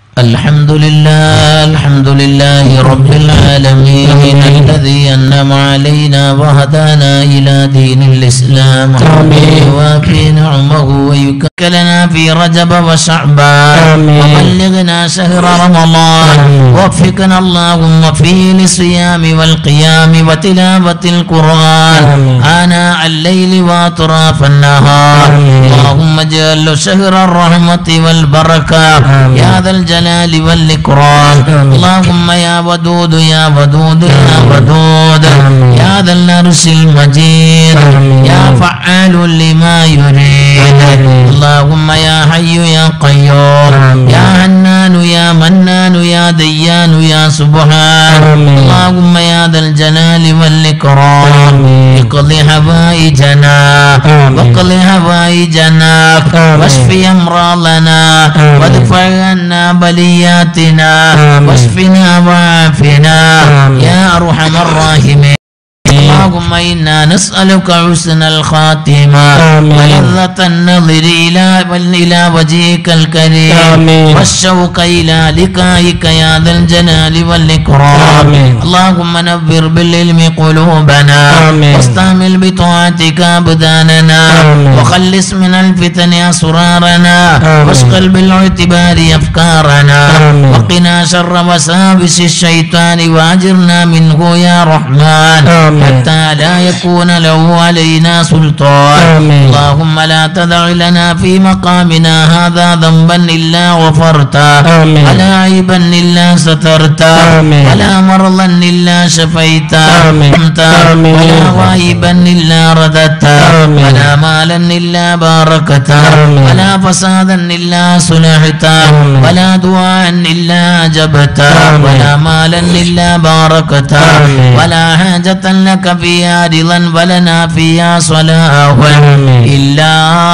الحمد لله الحمد لله رب العالمين الذي أنعم علينا وهدانا إلى دين الإسلام آمين. يوافي نعمه ويكلنا في رجب وشعبان آمين. وبلغنا شهر رمضان آمين. وفقنا اللهم فيه للصيام والقيام وتلاوة القرآن آمين. آناء الليل وأطراف النهار آمين. اللهم اجعل شهر الرحمة والبركة آمين. يا ذا الجلال والإكرام آمين. اللهم يا ودود يا ودود يا ودود آمين. يا ذا العرش المجيد آمين. يا فعال لما يريد آمين. اللهم يا حي يا قيوم آمين. يا حنان يا منان يا ديان يا سبحان آمين. اللهم يا ذا الجلال والإكرام آمين. اقض حوائجنا آمين. واقض حوائجنا آمين. واشف أمراضنا آمين. وادفع عنا بلياتنا آمين. واشفنا وعافنا آمين. يا أرحم الراحمين اللهم إنا نسألك حسن الخاتمة آمين. ولذة النظر إلى إلى وجهك الكريم آمين. والشوق إلى لقائك يا ذا الجلال والإكرام آمين. اللهم نبر بالعلم قلوبنا آمين. واستعمل بطاعتك أبداننا آمين. وخلص من الفتن أسرارنا آمين. واشغل بالاعتبار أفكارنا آمين. وقنا شر وساوس الشيطان وأجرنا منه يا رحمن آمين. حتى لا يكون له علينا سلطان آمين. اللهم لا تدع لنا في مقامنا هذا ذنبا إلا غفرته آمين. ولا عيبا إلا سترته آمين. ولا مرضا إلا شفيته آمين. آمين. ولا غائبا إلا رددته آمين. ولا مالا إلا باركته آمين. ولا فسادا إلا صلحته آمين. ولا دعاء إلا أجبته آمين. ولا مالا إلا باركته آمين. ولا حاجة لك فيها رضا ولنا فيها صلاح آمين. إلا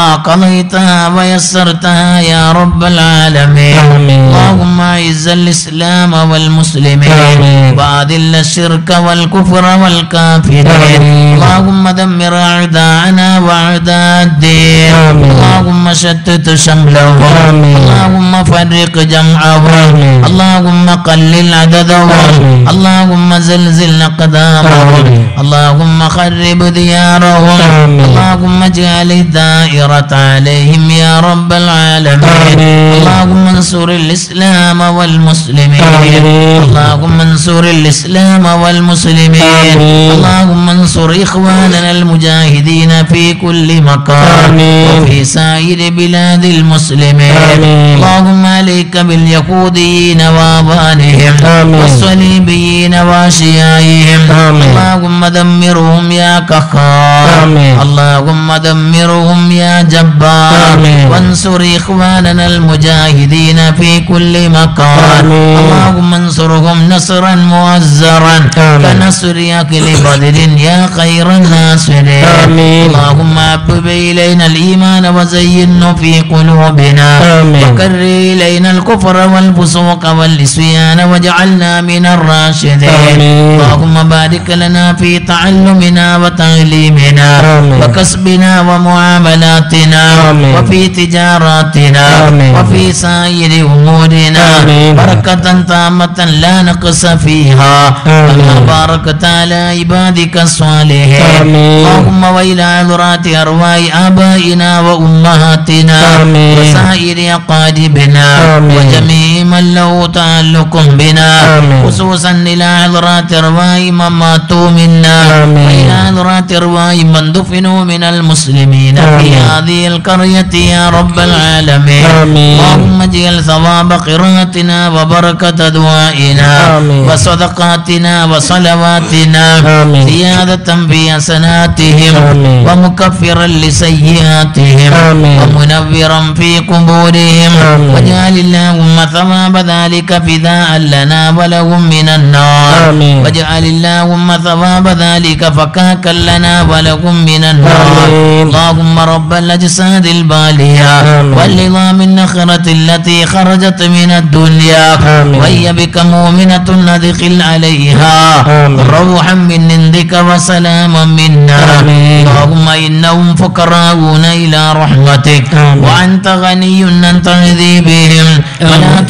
قضيتها ويسرتها يا رب العالمين آمين. اللهم أعز الإسلام والمسلمين آمين. وأذل الشرك والكفر والكافرين آمين. اللهم دمر أعداءنا وأعداء الدين آمين. اللهم شتت شملهم آمين. اللهم فرق جمعهم آمين. اللهم قلل عددهم آمين. اللهم زلزل أقدامهم آمين. اللهم خرب ديارهم آمين. اللهم اجعل الدائرة عليهم يا رب العالمين آمين. اللهم انصر الإسلام والمسلمين آمين. اللهم انصر الإسلام والمسلمين آمين. اللهم انصر إخواننا المجاهدين في كل مكان آمين. وفي سائر بلاد المسلمين آمين. اللهم عليك باليهوديين وآبانهم آمين. والصليبيين وأشيائهم آمين. اللهم دمرهم يا قهار آمين. اللهم دمرهم يا جبار آمين. وانصر إخواننا المجاهدين في كل مكان آمين. اللهم انصرهم نصرا مؤزرا آمين. كنصر أكل بدر يا خير الناصرين آمين. اللهم حبب إلينا الإيمان وزينه في قلوبنا آمين. وكر إلينا الكفر والفسوق والعصيان واجعلنا من الراشدين آمين. اللهم بارك لنا في تعلمنا وتعليمنا آمين. وكسبنا ومعاملاتنا آمين. وفي تجاراتنا آمين. وفي سائر أمورنا آمين. بركة تامة لا نقص فيها آمين. كما باركت على عبادك الصالحين آمين. اللهم وإلى عذرات أرواح آبائنا وأمهاتنا آمين. وسائر أقاربنا آمين. وجميع من له تعلق بنا آمين. خصوصا إلى عذرات أرواح من ماتوا منا آمين. وإلى عذرات أرواح من دفنوا من المسلمين في آمين. هذه القرية يا رب العالمين آمين. اللهم اجعل ثواب قراءتنا وبركة دعائنا آمين. وصدقاتنا وصلواتنا آمين. زيادة في حسناتهم آمين. ومكفرا لسيئاتهم آمين. ومنورا في قبورهم آمين. واجعل اللهم ثواب ذلك فداء لنا ولهم من النار آمين. واجعل اللهم ثواب ذلك فكاكا لنا ولهم من النار آمين. اللهم رب الأجساد البالية آمين. والعظام النخرة التي خرجت من الدنيا آمين. وهي بك مؤمنة ندخل عليها آمين. روحا من عندك وسلاما منا آمين. اللهم إنهم فقراؤون إلى رحمتك آمين. وأنت غني عن تعذيبهم ولا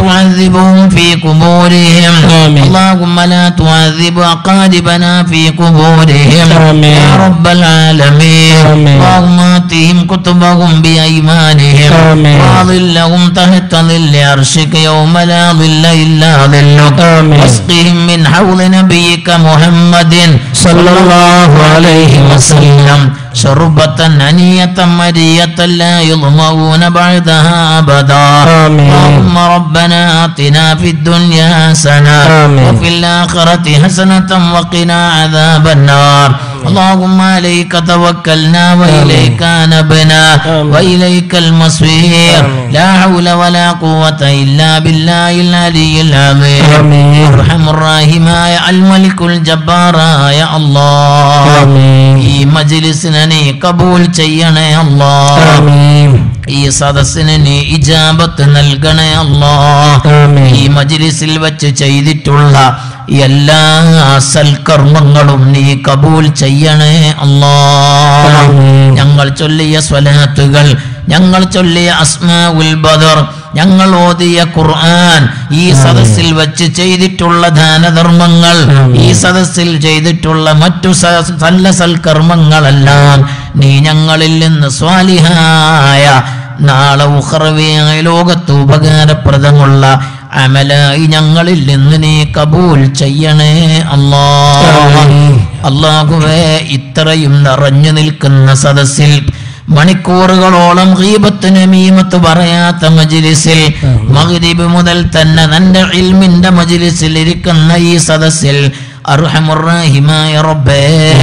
تعذبهم في قبورهم آمين. اللهم لا تعذب أقاربنا في قبورهم آمين. يا رب العالمين آمين. اللهم آتهم كتبهم بأيمانهم آمين. وظلهم تحت ظل عرشك يوم لا ظل إلا ظلك آمين. واسقهم من حوض نبيك محمد صلى الله عليه وسلم شربة هنية مرية لا يظمؤون بعدها أبدا آمين. اللهم ربنا آتنا في الدنيا حسنة آمين. وفي الآخرة حسنة وقنا عذاب النار اللهم عليك توكلنا وإليك نبنا آمين. وإليك المصير آمين. لا حول ولا قوة إلا بالله العلي العظيم آمين അർഹം റാഹിമായ അൽ മലിക്കുൽ ജബ്ബാറായ അല്ലാ ആമീൻ ഈ മജ്ലിസിനെ നീ കബൂൽ ചെയ്യണേ അല്ലാ ആമീൻ ഈ സദസ്സിന് നീ ഇജാബത്ത് നൽകണേ അല്ലാ ആമീൻ ഈ മജ്ലിസിൽ വെച്ച് ചെയ്തിട്ടുള്ള എല്ലാ സൽക്കർമ്മങ്ങളും നീ കബൂൽ ചെയ്യണേ അല്ലാ ആമീൻ. ഞങ്ങൾ ചൊല്ലിയ സ്വലാത്തുകൾ ഞങ്ങൾ ചൊല്ലിയ അസ്മാ ഉൽ ബദർ ഞങ്ങൾ ഓതിയ ഖുർആൻ ഈ സദസ്സിൽ വെച്ച് ചെയ്തിട്ടുള്ള ദാനധർമ്മങ്ങൾ ആമീൻ. ഈ സദസ്സിൽ ചെയ്തിട്ടുള്ള മറ്റു സ- നല്ല സൽക്കർമ്മങ്ങളെല്ലാം നീ ഞങ്ങളിൽ നിന്ന് സ്വാലിഹായ നാളെ ഉഹർവിയായ ലോകത്ത് ഉപകാരപ്രദമുള്ള അമലായി ഞങ്ങളിൽ നിന്ന് നീ കബൂൽ ചെയ്യണേ അല്ലാ ആമീൻ. അള്ളാഹുവേ ഇത്രയും നിറഞ്ഞു നിൽക്കുന്ന സദസ്സിൽ മണിക്കൂറുകളോളം ഗീബത്തിന് മീമത്ത് പറയാത്ത മജിലിസിൽ മഗ്രിബ് മുതൽ തന്നെ നിന്റെ ഇൽമിന്റെ മജിലിസിൽ ഇരിക്കുന്ന ഈ സദസ്സിൽ അർഹമുറാഹിമായ റബ്ബേ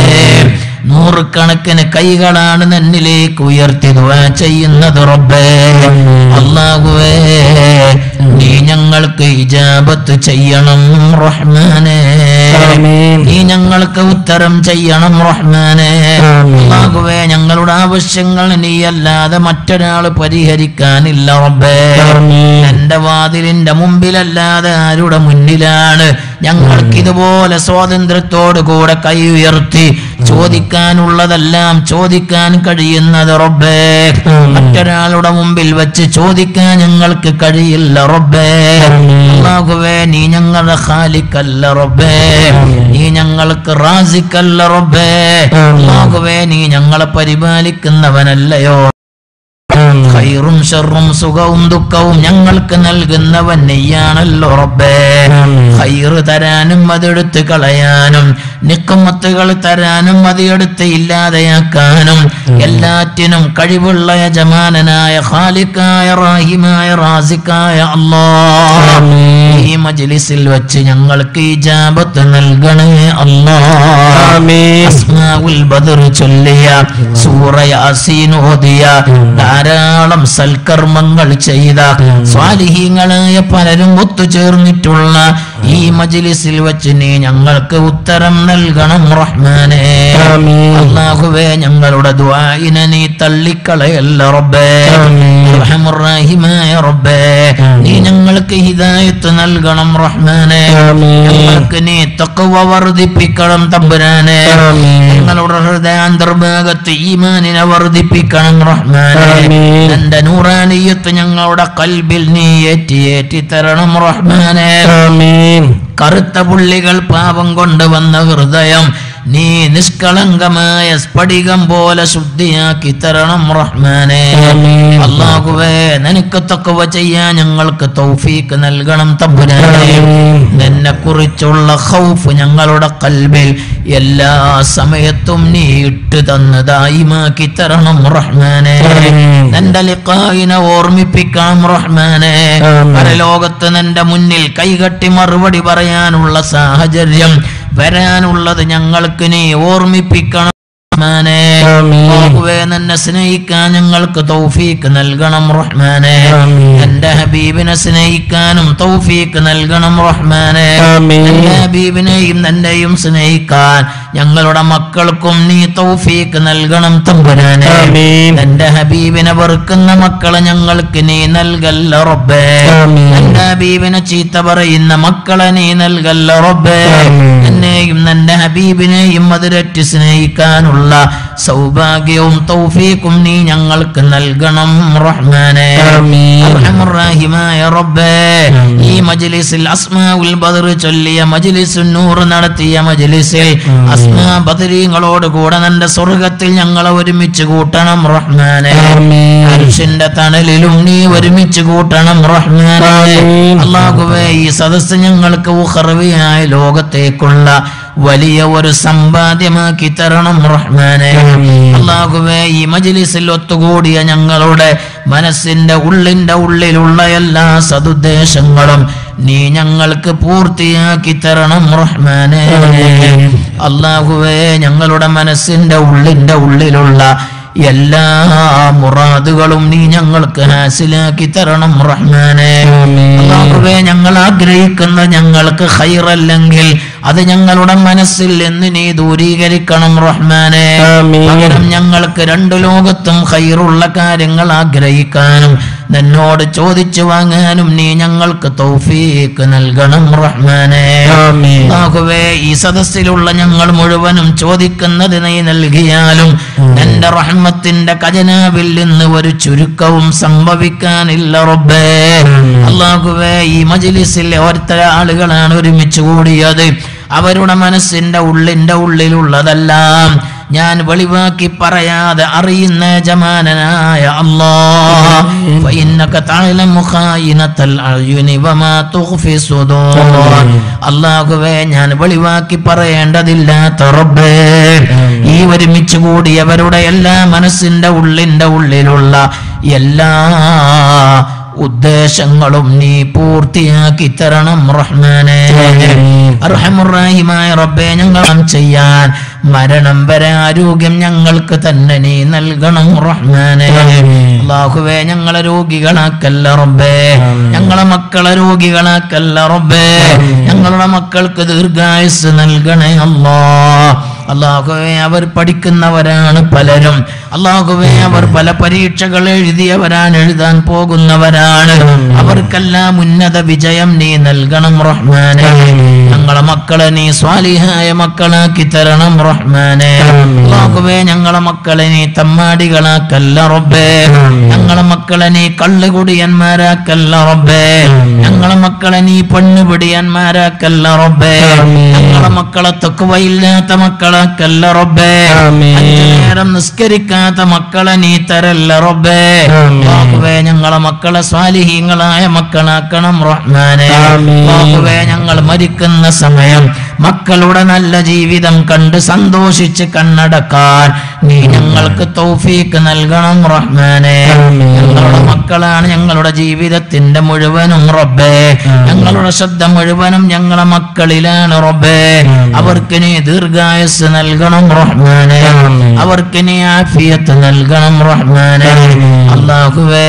നൂറുകണക്കിന് കൈകളാണ് നന്നിലേക്ക് ഉയർത്തി ദുആ ചെയ്യുന്നത് റബ്ബേ അള്ളാഹുവേ നീ ഞങ്ങൾക്ക് ഇജാബത്ത് ചെയ്യണം റഹ്മാനേ ആമീൻ നീ ഞങ്ങൾക്ക് ഉത്തരം ചെയ്യണം റഹ്മാനെ ആമീൻ. അല്ലാഹുവേ ഞങ്ങളുടെ ആവശ്യങ്ങൾ നീയല്ലാതെ മറ്റൊരാൾ പരിഹരിക്കാനില്ല റബ്ബേ ആമീൻ എന്റെ വാതിലിന്റെ മുമ്പിലല്ലാതെ ആരുടെ മുന്നിലാണ് ഞങ്ങൾക്ക് ഇതുപോലെ സ്വാതന്ത്ര്യത്തോടു കൂടെ കൈ ഉയർത്തി ചോദിക്കാനുള്ളതെല്ലാം ചോദിക്കാൻ കഴിയുന്നത് റബ്ബേ ആമീൻ. മറ്റൊരാളുടെ മുമ്പിൽ വെച്ച് ചോദിക്കാൻ ഞങ്ങൾക്ക് കഴിയില്ല റബ്ബേ ആമീൻ. അല്ലാഹുവേ നീ ഞങ്ങളുടെ ഖാലിക്കല്ല റബ്ബേ ആമീൻ. നീ ഞങ്ങൾക്ക് റാസിക്കല്ല റബ്ബേ ആമീൻ. അല്ലാഹുവേ നീ ഞങ്ങളെ പരിപാലിക്കുന്നവനല്ലയോ ആമീൻ ഖൈറും ഷറും സുഖവും ദുഃഖവും ഞങ്ങൾക്ക് നൽകുന്നവൻ നീയാണല്ലോ റബ്ബേ ആമീൻ. ഖൈറ് തരാനും അതെടുത്ത് കളയാനും നിക്കുമത്തുകൾ തരാനും അതെടുത്ത് ഇല്ലാതെയാക്കാനും എല്ലാറ്റിനും കഴിവുള്ള യജമാനനായ ഖാലിക്കായ റാഹിമായ റാസിക്കായ അല്ലാ ആമീൻ. ഈ മജ്ലിസിൽ വെച്ച് ഞങ്ങൾക്ക് ഇജാബത്ത് നൽകണേ അല്ലാ ആമീൻ അസ്മാഉൽ ബദർ ചൊല്ലിയ സൂറ യാസീൻ ഓതിയ ധാരാളം സൽക്കർമ്മങ്ങൾ ചെയ്ത സ്വാലിഹീങ്ങളായ പലരും ഒത്തുചേർന്നിട്ടുള്ള ഈ മജ്ലിസിൽ വെച്ച് നീ ഞങ്ങൾക്ക് ഉത്തരം നൽകണം റഹ്മാനെ ആമീൻ അള്ളാഹുവേ ഞങ്ങളുടെ ദ്വായിനെ നീ തള്ളിക്കളയല്ല റബ്ബേ ആമീൻ റഹ്മുറാഹിമായ റബ്ബേ നീ ഞങ്ങൾക്ക് ഹിദായത്ത് നൽകണം റഹ്മാനെ ആമീൻ ഞങ്ങൾക്ക് നീ തക്കവ വർദ്ധിപ്പിക്കണം തമ്പുരാനെ ആമീൻ ഞങ്ങളുടെ ഹൃദയാന്തർഭാഗത്ത് ഈമാനിനെ വർദ്ധിപ്പിക്കണം റഹ്മാനെ ആമീൻ. എന്റെ നൂറാനിയത്ത് ഞങ്ങളുടെ കൽബിൽ നീ ഏറ്റി ഏറ്റി തരണം റഹ്മാനെ ആമീൻ കറുത്ത പുള്ളികൾ പാപം കൊണ്ടുവന്ന ഹൃദയം നീ നിഷ്കളങ്കമായ സ്ഫടികം പോലെ ശുദ്ധിയാക്കി തരണം റഹ്മാനെ ആമീൻ. അള്ളാഹുവേ നിനക്ക് തക്കവ ചെയ്യാൻ ഞങ്ങൾക്ക് തൗഫീക്ക് നൽകണം തമ്പുരാനെ ആമീൻ. നിന്നെ കുറിച്ചുള്ള ഹൗഫ് ഞങ്ങളുടെ കൽബിൽ എല്ലാ സമയത്തും നീ ഇട്ട് തന്നതായിമാക്കി തരണം റഹ്മാനെ ആമീൻ. നിന്റെ ലിഖായിനെ ഓർമ്മിപ്പിക്കണം റഹ്മാനെ ആമീൻ. പരലോകത്ത് നിന്റെ മുന്നിൽ കൈകട്ടി മറുപടി പറയാനുള്ള സാഹചര്യം വരാനുള്ളത് ഞങ്ങൾക്ക് നീ ഓർമ്മിപ്പിക്കണം റഹ്മാനെ ആമീൻ. അല്ലാഹുവേ, നിന്നെ സ്നേഹിക്കാൻ ഞങ്ങൾക്ക് തൗഫീക്ക് നൽകണം റഹ്മാനെ ആമീൻ. എന്റെ ഹബീബിനെ സ്നേഹിക്കാനും തൗഫീക്ക് നൽകണം റഹ്മാനെ ആമീൻ. എന്റെ ഹബീബിനെയും നിന്റെയും സ്നേഹിക്കാൻ ഞങ്ങളുടെ മക്കൾക്കും നീ തൗഫീക്ക് നൽകണം തമ്പുരാനെ ആമീൻ. എന്റെ ഹബീബിനെ വെറുക്കുന്ന മക്കളെ ഞങ്ങൾക്ക് നീ നൽകല്ല റബ്ബേ ആമീൻ. എന്റെ ഹബീബിനെ ചീത്ത പറയുന്ന മക്കളെ നീ നൽകല്ല റബ്ബേ ആമീൻ. എന്നെയും നിന്നെയും നിന്റെ ഹബീബിനെയും അതിരറ്റ് സ്നേഹിക്കാനുള്ള സൗഭാഗ്യവും തൗഫീഖും നീ ഞങ്ങൾക്ക് നൽകണം റഹ്മാനെ ആമീൻ. അർഹമുർറാഹിമായ റബ്ബേ ഈ മജ്ലിസിൽ അസ്മാഉൽ ബദർ ചൊല്ലിയ മജ്ലിസുൻ നൂർ നടത്തിയ മജ്ലിസിൽ അസ്മാ ബദരീങ്ങളോട് കൂടെ നിന്റെ സ്വർഗത്തിൽ ഞങ്ങളെ ഒരുമിച്ച് കൂട്ടണം റഹ്മാനെ ആമീൻ. അരിശിന്റെ തണലിലും നീ ഒരുമിച്ച് കൂട്ടണം റഹ്മാനെ ആമീൻ. അള്ളാഹുവേ ഈ സദസ്സ് ഞങ്ങൾക്ക് ഉഹർവിയായ ലോകത്തേക്കുള്ള വലിയ ഒരു സമ്പാദ്യമാക്കി തരണം റഹ്മാനെ ആമീൻ. അള്ളാഹുവേ ഈ മജ്ലിസിൽ ഒത്തുകൂടിയ ഞങ്ങളുടെ മനസ്സിന്റെ ഉള്ളിന്റെ ഉള്ളിലുള്ള എല്ലാ സതുദ്ദേശങ്ങളും നീ ഞങ്ങൾക്ക് പൂർത്തിയാക്കി തരണം റഹ്മാനെ ആമീൻ. അള്ളാഹുവേ ഞങ്ങളുടെ മനസ്സിന്റെ ഉള്ളിന്റെ ഉള്ളിലുള്ള എല്ലാ മുറാദുകളും നീ ഞങ്ങൾക്ക് ഹാസിലാക്കി തരണം റഹ്മാനെ ആമീൻ. അള്ളാഹുവേ ഞങ്ങൾ ആഗ്രഹിക്കുന്ന ഞങ്ങൾക്ക് ഹൈറല്ലെങ്കിൽ അത് ഞങ്ങളുടെ മനസ്സിൽ എന്ന് നീ ദൂരീകരിക്കണം റഹ്മാനെ ആമീൻ. പകരം ഞങ്ങൾക്ക് രണ്ടു ലോകത്തും ഹൈറുള്ള കാര്യങ്ങൾ ആഗ്രഹിക്കാനും നിന്നോട് ചോദിച്ചു വാങ്ങാനും നീ ഞങ്ങൾക്ക് തൗഫീക്ക് നൽകണം റഹ്മാനെ ആമീൻ. അല്ലാഹുവേ ഈ സദസ്സിലുള്ള ഞങ്ങൾ മുഴുവനും ചോദിക്കുന്നത് നീ നൽകിയാലും നിന്റെ റഹ്മത്തിന്റെ ഖജനാവിൽ നിന്ന് ഒരു ചുരുക്കവും സംഭവിക്കാനില്ല റബ്ബേ അള്ളാഹുവേ ഈ മജ്ലിസിൽ ഓരോരുത്തര ആളുകളാണ് ഒരുമിച്ച് കൂടിയത് അവരുടെ മനസ്സിന്റെ ഉള്ളിന്റെ ഉള്ളിലുള്ളതെല്ലാം ഞാൻ വെളിവാക്കി പറയാതെ അറിയുന്ന ജമാനനായ അള്ളാഹുവേ ഞാൻ വെളിവാക്കി പറയേണ്ടതില്ലാത്ത റബ്ബേ ഈ ഒരുമിച്ച് കൂടിയവരുടെ എല്ലാ മനസ്സിന്റെ ഉള്ളിന്റെ ഉള്ളിലുള്ള എല്ലാ ഉദ്ദേശങ്ങളും നീ പൂർത്തിയാക്കി തരണം റഹ്മാനെ അർഹമുറാഹിമായ റബ്ബെ ഞങ്ങൾ ചെയ്യാൻ മരണം വരെ ആരോഗ്യം ഞങ്ങൾക്ക് തന്നെ നീ നൽകണം റഹ്മാനെ അള്ളാഹുവേ ഞങ്ങളെ രോഗികളാക്കല്ല റബ്ബേ ഞങ്ങളെ മക്കളെ രോഗികളാക്കല്ല റബ്ബേ ഞങ്ങളുടെ മക്കൾക്ക് ദീർഘായുസ് നൽകണേ അല്ലാ അള്ളാഹുവെ അവർ പഠിക്കുന്നവരാണ് പലരും അള്ളാഹുവെ അവർ പല പരീക്ഷകൾ എഴുതിയവരാണ് എഴുതാൻ പോകുന്നവരാണ് അവർക്കെല്ലാം ഉന്നത വിജയം നീ നൽകണം റഹ്മാനെ ഞങ്ങളെ മക്കളെ നീ സ്വാലിഹായ മക്കളാക്കി തരണം റഹ്മാനെ അള്ളാഹുവെ ഞങ്ങളെ മക്കളെ നീ തമ്മാടികളാക്കല്ല റബ്ബേ ഞങ്ങളെ മക്കളെ നീ കള്ളുകുടിയന്മാരാക്കല്ല റബ്ബേ ഞങ്ങളെ മക്കളെ നീ പെണ്ണുപിടിയന്മാരാക്കല്ല റബ്ബേ ഞങ്ങളെ മക്കളെ തൊക്കുവയില്ലാത്ത മക്കളാക്കല്ല റബ്ബേ ആമീൻ. അഞ്ചു നേരം നിസ്കരിക്കാത്ത മക്കളെ നീ തരല്ല റബ്ബേ ആമീൻ. അല്ലാഹുവേ ഞങ്ങളെ മക്കളെ സ്വാലിഹീങ്ങളായ മക്കളാക്കണം റഹ്മാനെ ആമീൻ. അല്ലാഹുവേ ഞങ്ങൾ മരിക്കുന്ന സമയം മക്കളുടെ നല്ല ജീവിതം കണ്ട് സന്തോഷിച്ച് കണ്ണടക്കാൻ നീ ഞങ്ങൾക്ക് തൗഫീക്ക് നൽകണം റഹ്മാനെ ആമീൻ. ഞങ്ങളുടെ മക്കളാണ് ഞങ്ങളുടെ ജീവിതത്തിന്റെ മുഴുവനും റബ്ബേ ഞങ്ങളുടെ ശ്രദ്ധ മുഴുവനും ഞങ്ങളെ മക്കളിലാണ് റബ്ബേ അവർക്ക് നീ ദീർഘായുസ് നൽകണം റഹ്മാനെ ആമീൻ. അവർക്ക് നീ ആഫിയത്ത് നൽകണം റഹ്മാനെ അള്ളാഹുവേ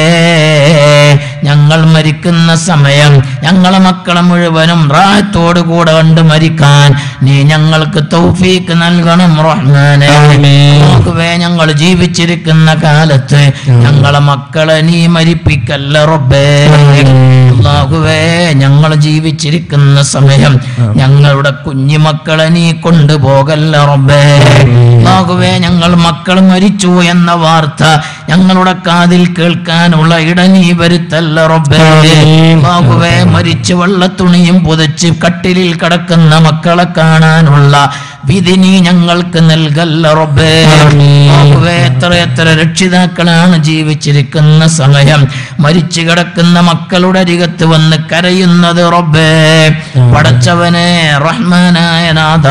ഞങ്ങൾ മരിക്കുന്ന സമയം ഞങ്ങളെ മക്കളെ മുഴുവനും റാഹത്തോടു കൂടെ കണ്ട് മരിക്കാൻ നീ ഞങ്ങൾക്ക് തൗഫീക്ക് നൽകണം റഹ്മാനെ ആമീൻ. അല്ലാഹുവേ ഞങ്ങൾ ജീവിച്ചിരിക്കുന്ന കാലത്ത് ഞങ്ങളെ മക്കളെ നീ മരിപ്പിക്കല്ല റബ്ബേ അല്ലാഹുവേ ഞങ്ങൾ ജീവിച്ചിരിക്കുന്ന സമയം ഞങ്ങളുടെ കുഞ്ഞുമക്കളെ നീ കൊണ്ടുപോകല്ല റബ്ബേ അല്ലാഹുവേ ഞങ്ങൾ മക്കൾ മരിച്ചു എന്ന വാർത്ത ഞങ്ങളുടെ കാതിൽ കേൾക്കാനുള്ള ഇട നീ വരുത്തല്ല റബ്ബേ ആമീൻ. അല്ലാഹുവേ മരിച്ചു വെള്ളത്തുണിയും പുതച്ച് കട്ടിലിൽ കിടക്കുന്ന മക്കളെ കാണാനുള്ള വിധി നീ ഞങ്ങൾക്ക് നൽകല്ല റബ്ബേ ആമീൻ. അല്ലാഹുവേ, എത്ര എത്ര രക്ഷിതാക്കളാണ് ജീവിച്ചിരിക്കുന്ന സമയം മരിച്ചു കിടക്കുന്ന മക്കളുടെ അരികത്ത് വന്ന് കരയുന്നത് റബ്ബേ പടച്ചവനെ റഹ്മാനായ നാഥ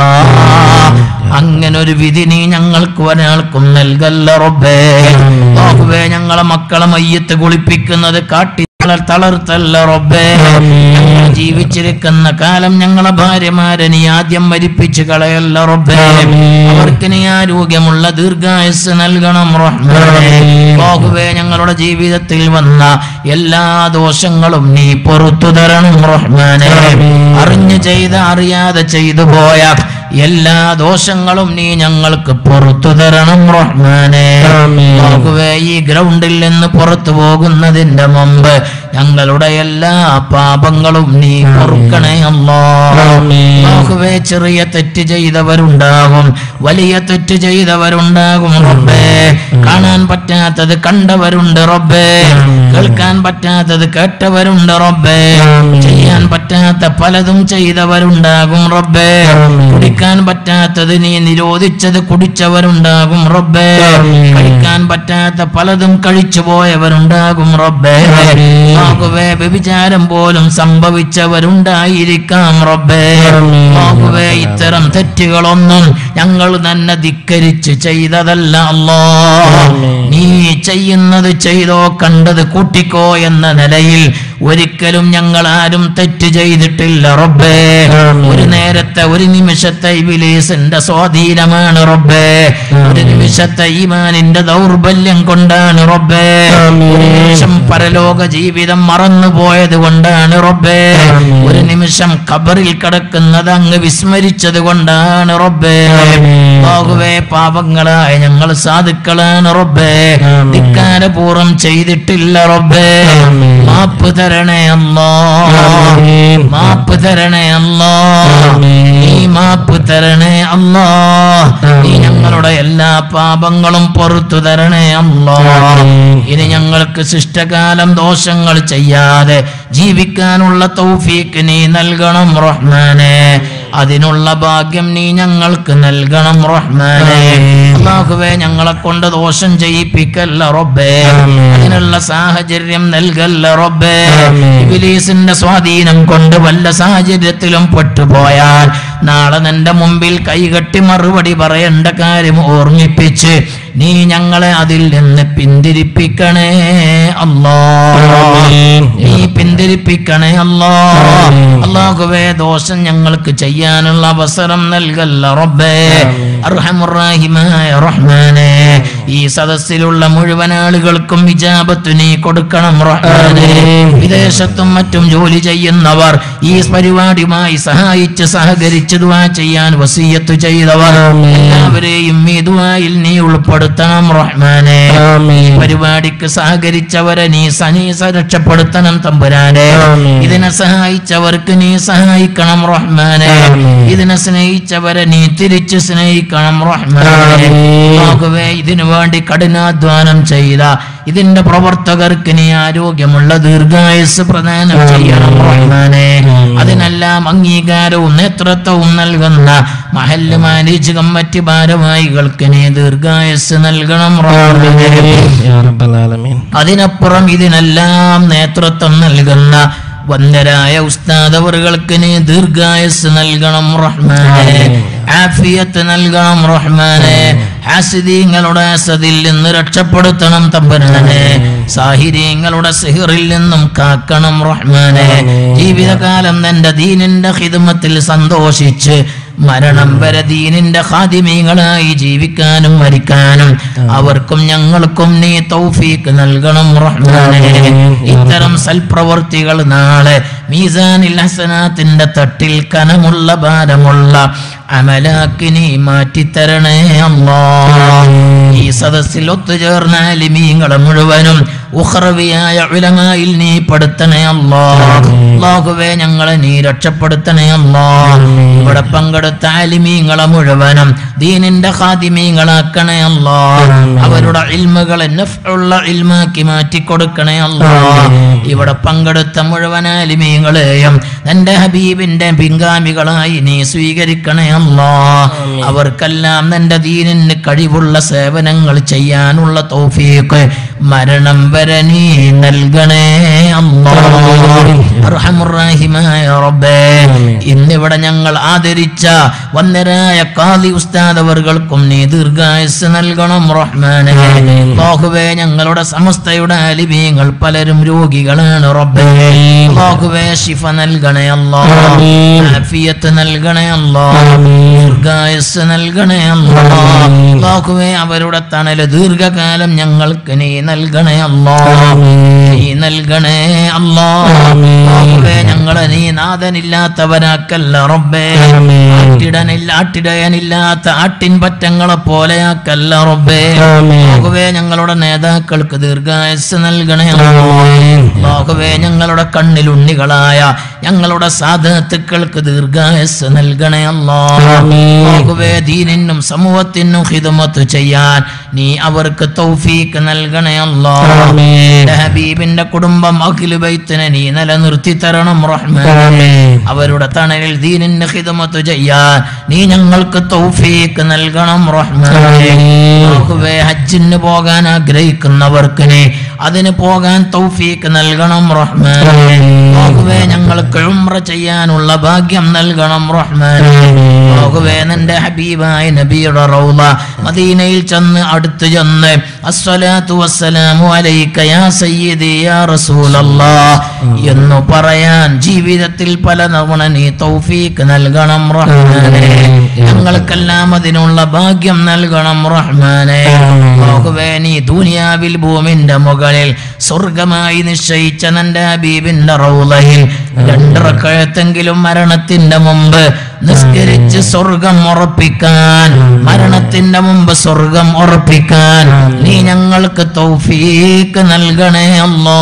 അങ്ങനെ ഒരു വിധി നീ ഞങ്ങൾക്ക് ഒരാൾക്കും നൽകല്ല റബ്ബേ അല്ലാഹുവേ ഞങ്ങളെ മക്കളെ മയ്യത്ത് കുളിപ്പിക്കുന്നത് കാട്ടി തളർ- തളർത്തല്ല റബ്ബേ ഞങ്ങൾ ജീവിച്ചിരിക്കുന്ന കാലം ഞങ്ങളെ ഭാര്യമാരെ നീ ആദ്യം മരിപ്പിച്ച് കളയല്ല റബ്ബേ അവർക്ക് നീ ആരോഗ്യമുള്ള ദീർഘായുസ് നൽകണം റഹ്മാനേ ബാഹുവേ ഞങ്ങളുടെ ജീവിതത്തിൽ വന്ന എല്ലാ ദോഷങ്ങളും നീ പൊറത്തു തരണം റഹ്മാനെ അറിഞ്ഞു ചെയ്ത അറിയാതെ ചെയ്തു പോയ എല്ലാ ദോഷങ്ങളും നീ ഞങ്ങൾക്ക് പുറത്തു തരണം റഹ്മാനെ ആമീൻ. അല്ലാഹുവേ, ഈ ഗ്രൗണ്ടിൽ നിന്ന് പുറത്തു പോകുന്നതിന്റെ മുമ്പ് ഞങ്ങളുടെ എല്ലാ പാപങ്ങളും നീ പൊറുക്കണേ അല്ലാ ആമീൻ. അല്ലാഹുവേ, ചെറിയ തെറ്റ് ചെയ്തവരുണ്ടാകും വലിയ തെറ്റ് ചെയ്തവരുണ്ടാകും റബ്ബേ കാണാൻ പറ്റാത്തത് കണ്ടവരുണ്ട് റബ്ബേ കേൾക്കാൻ പറ്റാത്തത് കേട്ടവരുണ്ട് റബ്ബേ ആമീൻ. ചെയ്യാൻ പറ്റാത്ത പലതും ചെയ്തവരുണ്ടാകും റബ്ബേ ആമീൻ. കുടിക്കാൻ പറ്റാത്തത് നീ നിരോധിച്ചത് കുടിച്ചവരുണ്ടാകും റബ്ബേ ആമീൻ. കഴിക്കാൻ പറ്റാത്ത പലതും കഴിച്ചു പോയവരുണ്ടാകും റബ്ബേ ആമീൻ. ആകുവേ വ്യഭിചാരം പോലും സംഭവിച്ചവരുണ്ടായിരിക്കാം റബ്ബേ ആമീൻ. ആകുവേ ഇത്തരം തെറ്റുകളൊന്നും ഞങ്ങൾ തന്നെ ധിക്കരിച്ച് ചെയ്തതല്ല അല്ലോ ആമീൻ. നീ ചെയ്യുന്നത് ചെയ്തോ കണ്ടത് കൂട്ടിക്കോ എന്ന നിലയിൽ ഒരിക്കലും ഞങ്ങൾ ആരും തെറ്റ് ചെയ്തിട്ടില്ല റബ്ബേ ആമീൻ. ഒരു നേരത്തെ ഒരു നിമിഷത്തെ ഇബിലീസിന്റെ സ്വാധീനമാണ് റബ്ബേ ഒരു നിമിഷത്തെ ഈമാനിന്റെ ദൗർബല്യം കൊണ്ടാണ് റബ്ബേ ആമീൻ. ഒരു നിമിഷം പരലോക ജീവിതം മറന്നു പോയത് കൊണ്ടാണ് റബ്ബേ ആമീൻ. ഒരു നിമിഷം ഖബറിൽ കിടക്കുന്നത് അങ്ങ് വിസ്മരിച്ചത് കൊണ്ടാണ് റബ്ബേ ആമീൻ. ബാഹുവേ പാപങ്ങളായ ഞങ്ങൾ സാധുക്കളാണ് റബ്ബേ ആമീൻ. ധിക്കാരപൂർവം ചെയ്തിട്ടില്ല റബ്ബേ ആമീൻ. മാപ്പ് തരണേ അല്ലോ ആമീൻ. മാപ്പ് തരണേ അല്ലോ ആമീൻ. നീ മാപ്പ് തരണേ അല്ലോ നീ ആമീൻ. ഞങ്ങളുടെ എല്ലാ പാപങ്ങളും പുറത്തു തരണേ അല്ലോ ആമീൻ. ഇനി ഞങ്ങൾക്ക് ശിഷ്ടകാലം ദോഷങ്ങൾ ചെയ്യാതെ ജീവിക്കാനുള്ള തൗഫീക്ക് നീ നൽകണം റഹ്മാനെ അതിനുള്ള ഭാഗ്യം നീ ഞങ്ങൾക്ക് നൽകണം റഹ്മാനെ ആമീൻ. അള്ളാഹുവേ ഞങ്ങളെ കൊണ്ട് ദോഷം ചെയ്യിപ്പിക്കല്ല റബ്ബേ ആമീൻ. അതിനുള്ള സാഹചര്യം നൽകല്ല റബ്ബേ ആമീൻ. ഇബ്ലീസിന്റെ സ്വാധീനം കൊണ്ട് വല്ല സാഹചര്യത്തിലും പെട്ടുപോയാൽ നാളെ നിന്റെ മുമ്പിൽ കൈകെട്ടി മറുപടി പറയേണ്ട കാര്യം ഓർമ്മിപ്പിച്ച് നീ ഞങ്ങളെ അതിൽ നിന്ന് പിന്തിരിപ്പിക്കണേ അല്ലോ ആമീൻ. നീ പിന്തിരിപ്പിക്കണേ അല്ലോ ആമീൻ. അള്ളാഹുവേ ദോഷം ഞങ്ങൾക്ക് ചെയ്യാനുള്ള അവസരം നൽകല്ല റബ്ബേ ആമീൻ. അർഹമുറാഹിമായ റഹ്മാനെ ഈ സദസ്സിലുള്ള മുഴുവൻ ആളുകൾക്കും വിജാപത്ത് നീ കൊടുക്കണം റഹ്മാനെ ആമീൻ. വിദേശത്തും മറ്റും ജോലി ചെയ്യുന്നവർ ഈ പരിപാടിയുമായി സഹായിച്ച് സഹകരിച്ച് ദുആ ചെയ്യാൻ വസീയത്ത് ചെയ്തവർ ആമീൻ. എല്ലാവരെയും ഈ ദുആയിൽ നീ ഉൾപ്പെടുത്തണം റഹ്മാനെ ആമീൻ. പരിപാടിക്ക് സഹകരിച്ചവരെ നീ സനീസ രക്ഷപ്പെടുത്തണം തമ്പുരാനെ ആമീൻ. ഇതിനെ സഹായിച്ചവർക്ക് നീ സഹായിക്കണം റഹ്മാനെ ആമീൻ. ഇതിനെ സ്നേഹിച്ചവരെ നീ തിരിച്ച് സ്നേഹിക്കണം റഹ്മാനെ ആമീൻ. ആകവേ ഇതിനു വേണ്ടി കഠിനാധ്വാനം ചെയ്ത ഇതിന്റെ പ്രവർത്തകർക്ക് നീ ആരോഗ്യമുള്ള ദീർഘായുസ് പ്രദാനം ചെയ്യണം റഹ്മാനെ ആമീൻ. അതിനെല്ലാം അംഗീകാരവും നേതൃത്വവും നൽകുന്ന മഹല്ല് മാനേജ് കമ്മിറ്റി ഭാരവാഹികൾക്ക് നീ ദീർഘായുസ് നൽകണം റഹ്മാനെ യാ റബ്ബൽ ആലമീൻ. അതിനപ്പുറം ഇതിനെല്ലാം നേതൃത്വം നൽകുന്ന വന്ദരായ ഉസ്താദവറുകൾക്ക് നീ ദീർഘായുസ് നൽകണം റഹ്മാനെ ആമീൻ. ആഫിയത്ത് നൽകണം റഹ്മാനെ ഹാസിദീങ്ങളുടെ അസദിൽ നിന്ന് രക്ഷപ്പെടുത്തണം തമ്പുരാനെ സാഹിര്യങ്ങളുടെ സിഹിറിൽ നിന്നും കാക്കണം റഹ്മാനെ ആമീൻ. ജീവിതകാലം നിന്റെ ദീനിന്റെ ഹിദമത്തിൽ സന്തോഷിച്ച് മരണം വരെ ദീനിന്റെ ഖാദിമീങ്ങളായി ജീവിക്കാനും മരിക്കാനും അവർക്കും ഞങ്ങൾക്കും നീ തൗഫീക്ക് നൽകണം റഹ്മാനെ ആമീൻ. ഇത്തരം സൽപ്രവർത്തികൾ നാളെ മീസാനിൽ ഹസനാത്തിന്റെ തട്ടിൽ കനമുള്ള ഭാരമുള്ള അമലാക്കി നീ മാറ്റിത്തരണേ അല്ലാ ആമീൻ. ഈ സദസ്സിൽ ഒത്തുചേർന്ന അലിമീങ്ങളെ മുഴുവനും ഉഹ്റവിയായ ഉലമായിൽ നീ പെടുത്തണേ അല്ലാ അല്ലാഹുവേ ഞങ്ങളെ നീ രക്ഷപ്പെടുത്തണേ അല്ലാ ആമീൻ. ഇവിടെ പങ്കെടുത്ത ആലിമീങ്ങളെ മുഴുവനും ദീനിന്റെ ഖാദിമീങ്ങളാക്കണേ അല്ലാ ആമീൻ. അവരുടെ ഇൽമുകളെ നഫ്ഉള്ള ഇൽമാക്കി മാറ്റി കൊടുക്കണേ അല്ലാ ആമീൻ. ഇവിടെ പങ്കെടുത്ത മുഴുവൻ ആലിമീങ്ങളെയും നിന്റെ ഹബീബിന്റെ പിൻഗാമികളായി നീ സ്വീകരിക്കണേ അല്ലാ അവർക്കെല്ലാം നിന്റെ ദീനിന് കഴിവുള്ള സേവനങ്ങൾ ചെയ്യാനുള്ള തൗഫീഖ് മരണം വരെ നീ നൽകണേ അല്ലാ ആമീൻ. അർഹമുറാഹിമായ റബ്ബേ ആമീൻ. ഇന്നിവിടെ ഞങ്ങൾ ആദരിച്ച വന്ദരായ കാലി ഉസ്താദവർകൾക്കും നീ ദീർഘായുസ് നൽകണം റഹ്മാനെ ആമീൻ. അല്ലാഹുവേ ഞങ്ങളുടെ സമസ്തയുടെ അലിമീങ്ങൾ പലരും രോഗികളാണ് റബ്ബേ ആമീൻ. അല്ലാഹുവേ ശിഫ നൽകണേ അല്ലാ ആമീൻ. ആഫിയത്ത് നൽകണേ അല്ലാ ആമീൻ. ദീർഘായുസ് നൽകണേ അല്ലാ ആമീൻ. അല്ലാഹുവേ അവരുടെ തണല് ദീർഘകാലം ഞങ്ങൾക്ക് നീ നൽകണേ അല്ലാ ആമീൻ. നീ നൽകണേ അല്ലാ ആമീൻ. അല്ലാഹുവേ ഞങ്ങളെ നീ നാഥനില്ലാത്തവനാക്കല്ല റബ്ബേ ആമീൻ. ആട്ടിടനില്ല ആട്ടിടയനില്ലാത്ത ആട്ടിൻ പറ്റങ്ങളെ പോലെയാക്കല്ല റബ്ബേ ആമീൻ. ആകുവേ ഞങ്ങളുടെ നേതാക്കൾക്ക് ദീർഘായുസ് നൽകണേ ആമീൻ. ആകുവേ ഞങ്ങളുടെ കണ്ണിലുണ്ണികളായ ഞങ്ങളുടെ സാധനത്തുക്കൾക്ക് ദീർഘായുസ് നൽകണേ അല്ലാ ആമീൻ. ആകുവേ ദീനിനും സമൂഹത്തിനും ഹിദമത്ത് ചെയ്യാൻ നീ അവർക്ക് തൗഫീക്ക് നൽകണേ അല്ലാ ആമീൻ. നിന്റെ ഹബീബിന്റെ കുടുംബം അഖിലു ബൈത്തിനെ നീ നിലനിർത്തി തരണം റഹ്മാൻ ആമീൻ. അവരുടെ തണലിൽ ദീനിന് ഹിദമത്ത് ചെയ്യാൻ നീ ഞങ്ങൾക്ക് തൗഫീക്ക് നൽകണം റഹ്മാനെ ആമീൻ. ആഹുവേ ഹജ്ജിന് പോകാൻ ആഗ്രഹിക്കുന്നവർക്ക് നീ അതിന് പോകാൻ തൗഫീക്ക് നൽകണം റഹ്മാനെ ആമീൻ. ആഹുവേ ഞങ്ങൾക്ക് ഉംറ ചെയ്യാനുള്ള ഭാഗ്യം നൽകണം റഹ്മാനെ ആമീൻ. ആഹുവേ നിന്റെ ഹബീബായ നബിയുടെ റൗള മദീനയിൽ ചെന്ന് അടുത്ത് ചെന്ന് അസ്സലാത്തു വസ്സലാമു അലൈക യാ സയ്യിദി യാ റസൂലല്ലാഹ് എന്ന് പറയാൻ ജീവിതത്തിൽ പല തവണ നീ തൗഫീക്ക് നൽകണം റഹ്മാനെ ഞങ്ങൾക്കെല്ലാം അതിനുള്ള ഭാഗ്യം നൽകണം റഹ്മാനെ ആഹുവേ നീ ദുനിയാവിൽ ഭൂമിന്റെ മുകളിൽ സ്വർഗമായി നിശ്ചയിച്ച നിന്റെ ഹബീബിന്റെ റൗളയിൽ രണ്ടിറക്കഴത്തെങ്കിലും മരണത്തിന്റെ മുമ്പ് നിസ്കരിച്ച് സ്വർഗം ഉറപ്പിക്കാൻ മരണത്തിന്റെ മുമ്പ് സ്വർഗം ഉറപ്പിക്കാൻ നീ ഞങ്ങൾക്ക് തൗഫീക്ക് നൽകണേ അല്ലോ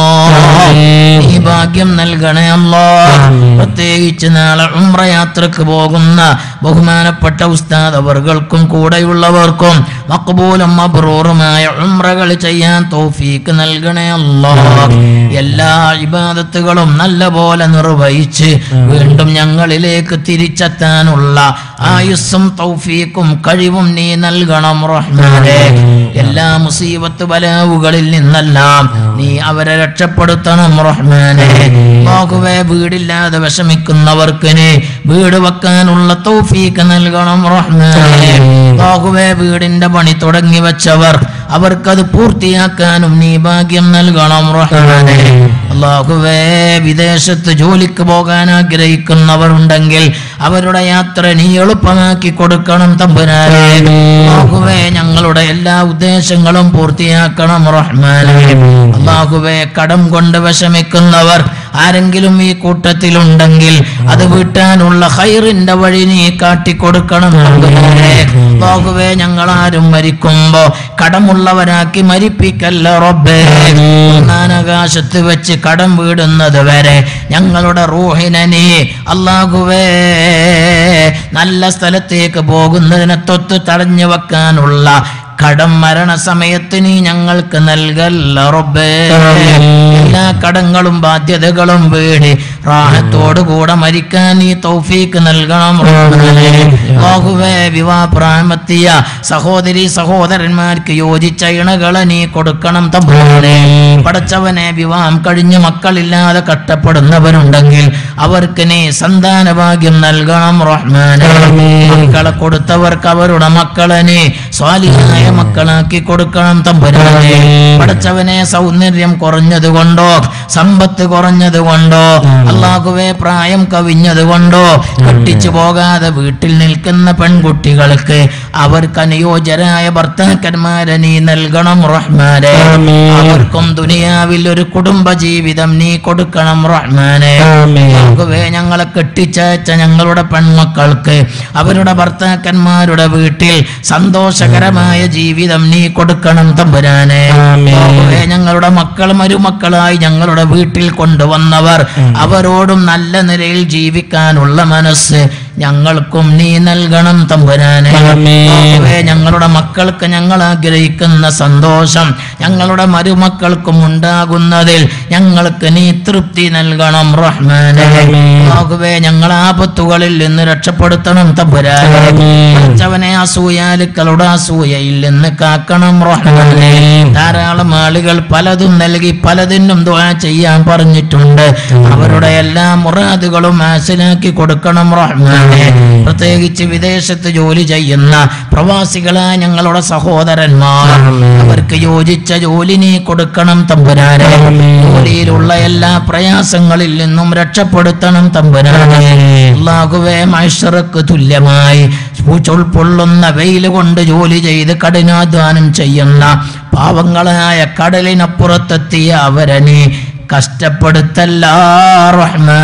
നീ ഭാഗ്യം നൽകണേ അല്ലോ പ്രത്യേകിച്ച് നാളെ ഉംറ യാത്രക്ക് പോകുന്ന ബഹുമാനപ്പെട്ട ഉസ്താദ് അവർകൾക്കും കൂടെയുള്ളവർക്കും മക്ബൂലും മബ്രൂറുമായ ഉംറകൾ ചെയ്യാൻ തൗഫീക്ക് നൽകണേ അല്ലോ എല്ലാ ഇബാദത്തുകളും നല്ല പോലെ നിർവഹിച്ച് വീണ്ടും ഞങ്ങളിലേക്ക് തിരിച്ചെത്താനുള്ള ആയുസ്സും തൗഫീക്കും കഴിവും നീ നൽകണം റഹ്മാനെ എല്ലാ മുസീബത്ത് ബലാവുകളിൽ നിന്നെല്ലാം നീ അവരെ രക്ഷപ്പെടുത്തണം റഹ്മാനെ ബാഹുവേ വീടില്ലാതെ വിഷമിക്കുന്നവർക്ക് നീ വീട് വെക്കാനുള്ള തൗഫീക്ക് നൽകണം റഹ്മാനെ ബാഹുവേ വീടിന്റെ പണി തുടങ്ങി വെച്ചവർ അവർക്കത് പൂർത്തിയാക്കാനും നീ ഭാഗ്യം നൽകണം റഹ്മാനെ അള്ളാഹുവേ വിദേശത്ത് ജോലിക്ക് പോകാൻ ആഗ്രഹിക്കുന്നവരുണ്ടെങ്കിൽ അവരുടെ യാത്ര നീ എളുപ്പമാക്കി കൊടുക്കണം തമ്പുരാനെ അള്ളാഹുവേ ഞങ്ങളുടെ എല്ലാ ഉദ്ദേശങ്ങളും പൂർത്തിയാക്കണം റഹ്മാനെ അള്ളാഹുവേ കടം കൊണ്ട് വിഷമിക്കുന്നവർ ആരെങ്കിലും ഈ കൂട്ടത്തിലുണ്ടെങ്കിൽ അത് വീട്ടാനുള്ള ഹൈറിന്റെ വഴി നീ കാട്ടിക്കൊടുക്കണം തമ്പുരാനെ അള്ളാഹുവേ ഞങ്ങൾ ആരും മരിക്കുമ്പോ കടമുള്ളവരാക്കി മരിപ്പിക്കല്ല റബ്ബേ ആകാശത്ത് വെച്ച് കടം വീടുന്നത് വരെ ഞങ്ങളുടെ റൂഹിനെ നീ അള്ളാഹുവേ നല്ല സ്ഥലത്തേക്ക് പോകുന്നതിനെ തൊത്ത് തടഞ്ഞു വെക്കാനുള്ള കടം മരണസമയത്ത് നീ ഞങ്ങൾക്ക് നൽകല്ല റബ്ബേ എല്ലാ കടങ്ങളും ബാധ്യതകളും വീടി റാഹത്തോടുകൂടെ മരിക്കാൻ നീ തൗഫീക്ക് നൽകണം റഹ്മാനേ. ബാഹുവേ വിവാഹപ്രായമെത്തിയ സഹോദരി സഹോദരന്മാർക്ക് യോജിച്ച ഇണകളെ നീ കൊടുക്കണം തമ്പുരാനെ പടച്ചവനെ വിവാഹം കഴിഞ്ഞ് മക്കളില്ലാതെ കഷ്ടപ്പെടുന്നവരുണ്ടെങ്കിൽ അവർക്ക് നീ സന്താന ഭാഗ്യം നൽകണം റഹ്മാനെ മക്കളെ കൊടുത്തവർക്ക് അവരുടെ മക്കളെ നീ സ്വാലിഹായ മക്കളാക്കി കൊടുക്കണം തമ്പുരാനെ പടച്ചവനെ സൗന്ദര്യം കുറഞ്ഞത് കൊണ്ടോ സമ്പത്ത് കുറഞ്ഞത് കൊണ്ടോ അള്ളാഹുവെ പ്രായം കവിഞ്ഞത് കൊണ്ടോ കെട്ടിച്ചു പോകാതെ വീട്ടിൽ നിൽക്കുന്ന പെൺകുട്ടികൾക്ക് അവർക്ക് അനുയോജ്യരായ ഭർത്താക്കന്മാരെ നീ നൽകണം റഹ്മാനെ അവർക്കും ദുനിയാവിൽ ഒരു കുടുംബ ജീവിതം നീ കൊടുക്കണം റഹ്മാനെ ആകുവേ ഞങ്ങളെ കെട്ടിച്ചയച്ച ഞങ്ങളുടെ പെൺമക്കൾക്ക് അവരുടെ ഭർത്താക്കന്മാരുടെ വീട്ടിൽ സന്തോഷകരമായ ജീവിതം നീ കൊടുക്കണം തമ്പുരാനെ ആമീൻ. ആകുവേ ഞങ്ങളുടെ മക്കൾ മരുമക്കളായി ഞങ്ങളുടെ വീട്ടിൽ കൊണ്ടുവന്നവർ അവരോടും നല്ല നിലയിൽ ജീവിക്കാനുള്ള മനസ്സ് ഞങ്ങൾക്കും നീ നൽകണം തമ്പുരാനെ ആമീൻ. ആകുവേ ഞങ്ങളുടെ മക്കൾക്ക് ഞങ്ങൾ ആഗ്രഹിക്കുന്ന സന്തോഷം ഞങ്ങളുടെ മരുമക്കൾക്കും ഉണ്ടാകുന്നതിൽ ഞങ്ങൾക്ക് നീ തൃപ്തി നൽകണം റഹ്മാനെ ആമീൻ. ആകുവേ ഞങ്ങൾ ആപത്തുകളിൽ നിന്ന് രക്ഷപ്പെടുത്തണം തമ്പുരാനെ ആമീൻ. പഠിച്ചവനെ അസൂയാലുക്കളുടെ അസൂയയിൽ നിന്ന് കാക്കണം റഹ്മാനെ ആമീൻ. ധാരാളം ആളുകൾ പലതും നൽകി പലതിനും ദുആ ചെയ്യാൻ പറഞ്ഞിട്ടുണ്ട് അവരുടെ എല്ലാ മുറാദുകളും ഹാസിലാക്കി കൊടുക്കണം റഹ്മാനെ പ്രത്യേകിച്ച് വിദേശത്ത് ജോലി ചെയ്യുന്ന പ്രവാസികളായ ഞങ്ങളുടെ സഹോദരന്മാർ ആമീൻ. അവർക്ക് യോജിച്ച ജോലി നീ കൊടുക്കണം തമ്പുരാനെ ആമീൻ. ജോലിയിലുള്ള എല്ലാ പ്രയാസങ്ങളിൽ നിന്നും രക്ഷപ്പെടുത്തണം തമ്പുരാനെ അള്ളാഹുവേ മൈഷറക്ക് തുല്യമായി പൂച്ചൊൾ പൊള്ളുന്ന വെയിൽ കൊണ്ട് ജോലി ചെയ്ത് കഠിനാധ്വാനം ചെയ്യുന്ന പാവങ്ങളായ കടലിനപ്പുറത്തെത്തിയ അവരെ നീ കഷ്ടപ്പെടുത്തല്ല റഹ്മാനെ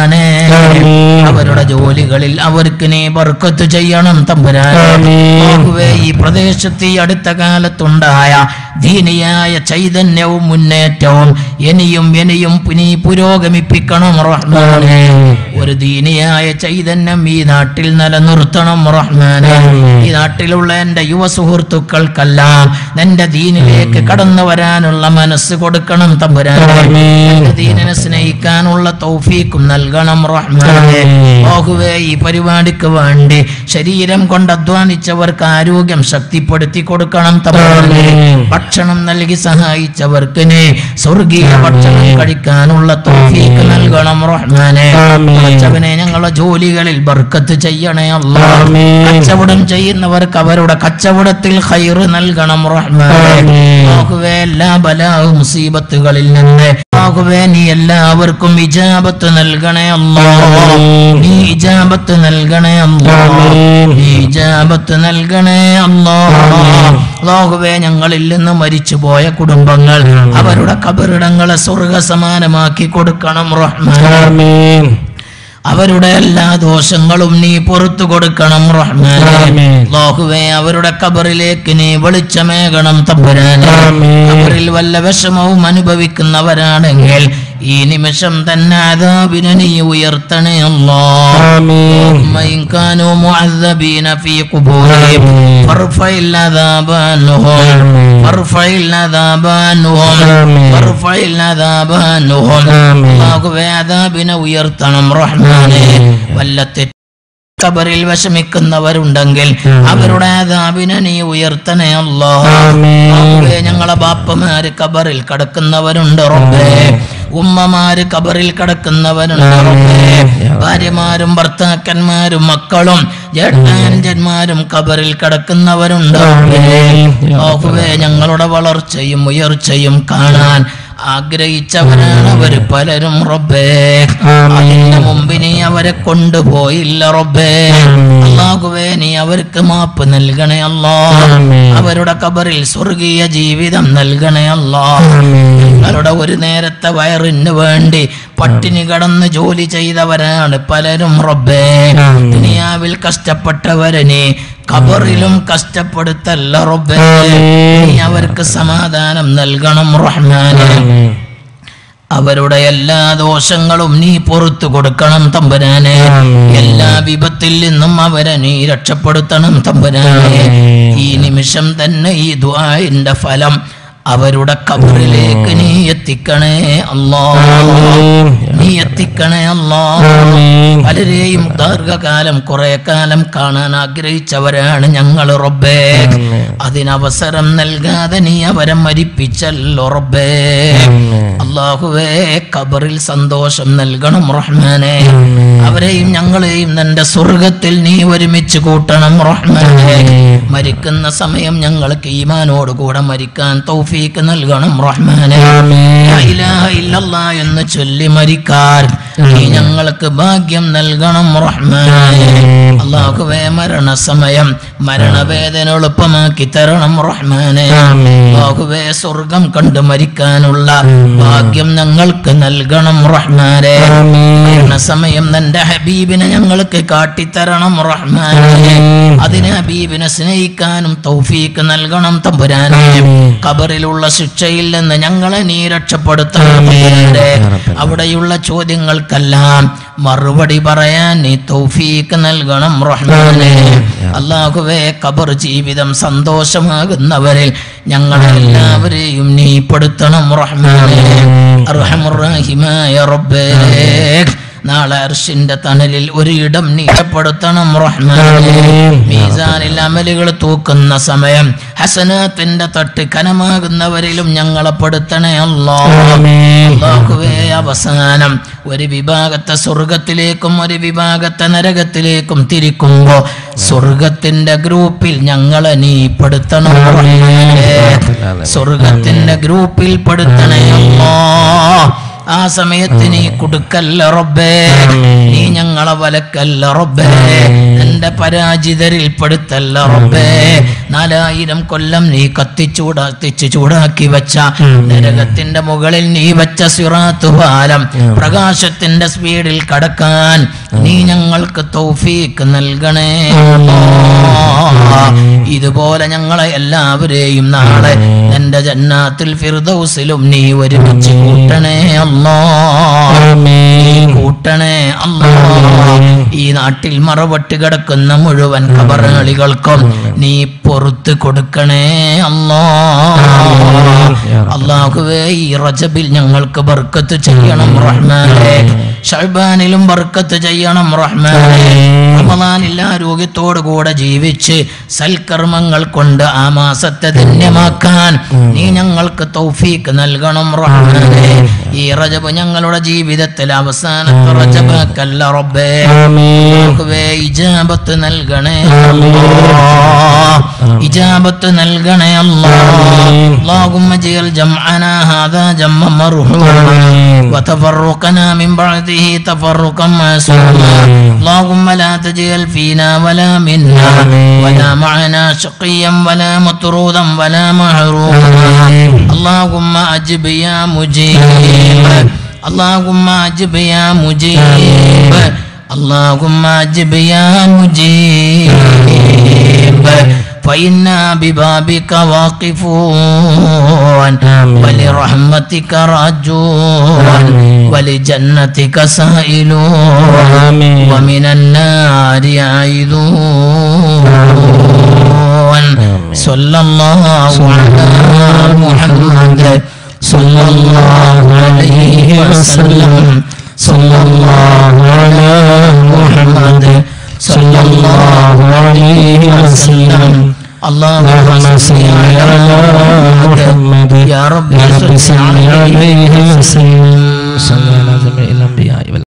ആമീൻ. അവരുടെ ജോലികളിൽ അവർക്ക് നീ ബർക്കത്ത് ചെയ്യണം തമ്പുരാനെ ആമീൻ. അല്ലാഹുവേ, ഈ പ്രദേശത്ത് ഈ അടുത്ത കാലത്തുണ്ടായ ദീനിയായ ചൈതന്യവും മുന്നേറ്റവും ഇനിയും ഇനിയും നീ പുരോഗമിപ്പിക്കണം റഹ്മാനെ ഒരു ദീനിയായ ചൈതന്യം ഈ നാട്ടിൽ നിലനിർത്തണം റഹ്മാനെ ആമീൻ. ഈ നാട്ടിലുള്ള എൻ്റെ യുവ സുഹൃത്തുക്കൾക്കെല്ലാം നിന്റെ ദീനിലേക്ക് കടന്നു വരാനുള്ള മനസ്സ് കൊടുക്കണം തമ്പുരാനെ ആമീൻ. നിന്റെ ദീനിനെ സ്നേഹിക്കാനുള്ള തൗഫീക്കും നൽകണം റഹ്മാനെ ആമീൻ. ഓഹുവേ ഈ പരിപാടിക്ക് വേണ്ടി ശരീരം കൊണ്ട് അധ്വാനിച്ചവർക്ക് ആരോഗ്യം ശക്തിപ്പെടുത്തി കൊടുക്കണം തമ്പുരാനെ ആമീൻ. ഭക്ഷണം നൽകി സഹായിച്ചവർക്ക് നീ സ്വർഗീയ ഭക്ഷണം കഴിക്കാനുള്ള തൗഫീക്ക് നൽകണം റഹ്മാനെ ആമീൻ. പടച്ചവനെ ഞങ്ങളുടെ ജോലികളിൽ ബർക്കത്ത് ചെയ്യണേ അല്ലാ ആമീൻ. കച്ചവടം ചെയ്യുന്നവർക്ക് അവരുടെ കച്ചവടത്തിൽ ഹൈറ് നൽകണം റഹ്മാനെ ആമീൻ. ആകുവേ എല്ലാ ബലാഹു മുസീബത്തുകളിൽ നിന്ന് ആകുവേ നീ എല്ലാവർക്കും ഇജാബത്ത് നൽകണേ അല്ലാ ആമീൻ. നീ ഇജാബത്ത് നൽകണേ അല്ലാ ആമീൻ. നീ ഇജാബത്ത് നൽകണേ അല്ലാ ആമീൻ. അല്ലാഹുവേ ഞങ്ങളിൽ നിന്ന് മരിച്ചുപോയ കുടുംബങ്ങൾ അവരുടെ കബറിടങ്ങളെ സ്വർഗ സമാനമാക്കി കൊടുക്കണം റഹ്മാൻ ആമീൻ അവരുടെ എല്ലാ ദോഷങ്ങളും നീ പുറത്തു കൊടുക്കണം റഹ്മാനെ ആമീൻ. അല്ലാഹുവേ അവരുടെ കബറിലേക്ക് നീ വെളിച്ചമേകണം തമ്പുരാനെ ആമീൻ. കബറിൽ വല്ല വിഷമവും അനുഭവിക്കുന്നവരാണെങ്കിൽ ഈ നിമിഷം തന്നെ അതാബിനെ നീ ഉയർത്തണേ അല്ലാ ആമീൻ إن كانوا معذبين في قبورهم آمين. فارفع العذاب عنهم آمين. فارفع العذاب عنهم آمين. فارفع العذاب عنهم آمين. അല്ലാഹുവേ അദാബിനെ ഉയർത്തണം റഹ്മാനെ ആമീൻ. വല്ലത്തെ കബറിൽ വിഷമിക്കുന്നവരുണ്ടെങ്കിൽ ആമീൻ. അവരുടെ അദാബിനെ നീ ഉയർത്തണേ അല്ലാ ആമീൻ. അല്ലാഹുവേ, ഞങ്ങളെ ബാപ്പമാര് കബറിൽ കിടക്കുന്നവരുണ്ട് റബ്ബേ ഉമ്മമാര് കബറിൽ കിടക്കുന്നവരുണ്ട് റബ്ബേ ഭാര്യമാരും ഭർത്താക്കന്മാരും മക്കളും ജേഷ്ഠാനുജന്മാരും കബറിൽ കിടക്കുന്നവരുണ്ട് റബ്ബേ. ആമീൻ. അല്ലാഹുവേ, ഞങ്ങളുടെ വളർച്ചയും ഉയർച്ചയും കാണാൻ ആഗ്രഹിച്ചവരാണ് അവര് പലരും റബ്ബേ ആമീൻ. അതിന്റെ മുമ്പ് നീ അവരെ കൊണ്ടുപോയില്ല റബ്ബേ ആമീൻ. അല്ലാഹുവേ നീ അവർക്ക് മാപ്പ് നൽകണേ അല്ലാ ആമീൻ. അവരുടെ കബറിൽ സ്വർഗീയ ജീവിതം നൽകണേ അല്ലാ ആമീൻ. അവരുടെ ഒരു നേരത്തെ വയറിന് വേണ്ടി പട്ടിണി കടന്ന് ജോലി ചെയ്തവരാണ് പലരും റബ്ബേ ആമീൻ. ദുനിയാവിൽ കഷ്ടപ്പെട്ടവരെ നീ കബറിലും കഷ്ടപ്പെടുത്തല്ല റബ്ബേ ആമീൻ. നീ അവർക്ക് സമാധാനം നൽകണം റഹ്മാനെ ആമീൻ. അവരുടെ എല്ലാ ദോഷങ്ങളും നീ പുറത്തു കൊടുക്കണം തമ്പുരാനെ ആമീൻ. എല്ലാ വിപത്തിൽ നിന്നും അവരെ നീ രക്ഷപ്പെടുത്തണം തമ്പുരാനെ ആമീൻ. ഈ നിമിഷം തന്നെ ഈ ദ്വാന്റെ ഫലം അവരുടെ കബറിലേക്ക് നീ എത്തിക്കണേ അല്ലാ ആമീൻ. നീ എത്തിക്കണേ അല്ലാ ആമീൻ. പലരെയും ദീർഘകാലം കുറെ കാലം കാണാൻ ആഗ്രഹിച്ചവരാണ് ഞങ്ങൾ റബ്ബേ ആമീൻ. അതിനവസരം നൽകാതെ നീ അവരെ മരിപ്പിച്ചല്ലോ റബ്ബേ ആമീൻ. അള്ളാഹുവേ കബറിൽ സന്തോഷം നൽകണം റഹ്മാനെ ആമീൻ. അവരെയും ഞങ്ങളെയും നിന്റെ സ്വർഗത്തിൽ നീ ഒരുമിച്ച് കൂട്ടണം റഹ്മാനെ ആമീൻ. മരിക്കുന്ന സമയം ഞങ്ങൾക്ക് ഈമാനോട് കൂടെ മരിക്കാൻ തൗഫീക്ക് നൽകണം റഹ്മാനെ ആമീൻ. ലാ ഇലാഹ ഇല്ലല്ലാ എന്ന് ചൊല്ലി മരിക്കാൻ നീ ഞങ്ങൾക്ക് ഭാഗ്യം നൽകണം റഹ്മാനെ ആമീൻ. അള്ളാഹുവേ മരണസമയം മരണവേദന എളുപ്പമാക്കി തരണം റഹ്മാനെ ആമീൻ. അള്ളാഹുവേ സ്വർഗം കണ്ട് മരിക്കാനുള്ള ഭാഗ്യം ഞങ്ങൾക്ക് നൽകണം റഹ്മാനെ ആമീൻ. മരണസമയം നിന്റെ ഹബീബിനെ ഞങ്ങൾക്ക് കാട്ടിത്തരണം റഹ്മാനെ ആമീൻ. അതിന് ഹബീബിനെ സ്നേഹിക്കാനും തൗഫീക്ക് നൽകണം തമ്പുരാനെ ആമീൻ. കബറിലുള്ള ശിക്ഷയിൽ നിന്ന് ഞങ്ങളെ നീ രക്ഷപ്പെടുത്തണം ആമീൻ. തമ്പുരാനെ. യാ റബ്ബൽ അവിടെയുള്ള ചോദ്യങ്ങൾക്കെല്ലാം മറുപടി പറയാൻ നീ തൗഫീക്ക് നൽകണം റഹ്മാനെ അള്ളാഹുവേ കബർ ജീവിതം സന്തോഷമാകുന്നവരിൽ ഞങ്ങളെല്ലാവരെയും നീ പെടുത്തണം റഹ്മാനെ അർഹമുറാഹിമായ റബ്ബേ നാളെ അർഷിന്റെ തണലിൽ ഒരു ഇടം നീ ഏർപ്പെടുത്തണം റഹ്മാനെ ആമീൻ. മീസാനിൽ അമലുകൾ തൂക്കുന്ന സമയം ഹസനാത്തിന്റെ തട്ട് കനമാകുന്നവരിലും ഞങ്ങളെ പെടുത്തണേ അല്ലാ ആമീൻ. അല്ലാഹുവേ അവസാനം ഒരു വിഭാഗത്തെ സ്വർഗത്തിലേക്കും ഒരു വിഭാഗത്തെ നരകത്തിലേക്കും തിരിക്കുമ്പോ സ്വർഗത്തിന്റെ ഗ്രൂപ്പിൽ ഞങ്ങളെ നീ പെടുത്തണം റഹ്മാനേ. സ്വർഗത്തിന്റെ ഗ്രൂപ്പിൽ പെടുത്തണേ അല്ലാ ആ സമയത്ത് നീ കൊടുക്കല്ല റബ്ബേ നീ ഞങ്ങളെ വലക്കല്ല റബ്ബേ എന്റെ പരാജിതരിൽ പെടുത്തല്ല റബ്ബേ നാലായിരം കൊല്ലം നീ കത്തിച്ചൂടാ കത്തിച്ച് ചൂടാക്കി വെച്ച നരകത്തിന്റെ മുകളിൽ നീ വെച്ച സിറാത്തു പാലം പ്രകാശത്തിന്റെ സ്പീഡിൽ കടക്കാൻ നീ ഞങ്ങൾക്ക് തൗഫീക്ക് നൽകണേ ഇതുപോലെ ഞങ്ങളെ എല്ലാവരെയും നാളെ എന്റെ ജന്നാത്തിൽ ഫിർദൗസിലും നീ ഒരുമിച്ച് കൂട്ടണേ അല്ലാ ആമീൻ കൂട്ടണേ അല്ലാ ഈ നാട്ടിൽ മറവട്ട് കിടക്കുന്ന മുഴുവൻ കബറുകളികൾക്കും നീ പൊറത്ത് കൊടുക്കണേ അല്ലാ അള്ളാഹുവേ ഈ റജബിൽ ഞങ്ങൾക്ക് ബർക്കത്ത് ചെയ്യണം റഹ്മാനെ ഷഹബാനിലും ബർക്കത്ത് ചെയ്യണം റഹ്മാനെ റമദാനിൽ ആരോഗ്യത്തോടു കൂടെ ജീവിച്ച് സൽക്കർമ്മങ്ങൾ കൊണ്ട് ആ മാസത്തെ ധന്യമാക്കാൻ നീ ഞങ്ങൾക്ക് തൗഫീക്ക് നൽകണം റഹ്മാനെ ഈ റജബ് ഞങ്ങളുടെ ജീവിതത്തിൽ അവസാനത്തെ റജബാക്കല്ല റബ്ബേ ആമീൻ അല്ലാഹുവേ ഇജാബത്ത് നൽകണേ അല്ലാ. ഇജാബത്ത് നൽകണേ അല്ലാ اللهم اجعل جمعنا هذا جمعا مرحوما آمين. وتفرقنا من بعده تفرقا معصوما اللهم لا تجعل فينا ولا منا آمين. ولا معنا شقيا ولا مطرودا ولا محروما آمين. اللهم اجب يا مجيب اللهم اجب يا مجيب اللهم اجب يا مجيب فإنا ببابك واقفون آمين. ولرحمتك راجون آمين. ولجنتك سائلون آمين. ومن النار عائذون صلى الله على محمد صلى الله عليه وسلم صلى الله على محمد صلى الله عليه وسلم اللهم صل على محمد يا رب يا رب صل صل عليه عليه وسلم وسلم صلى على جميع الأنبياء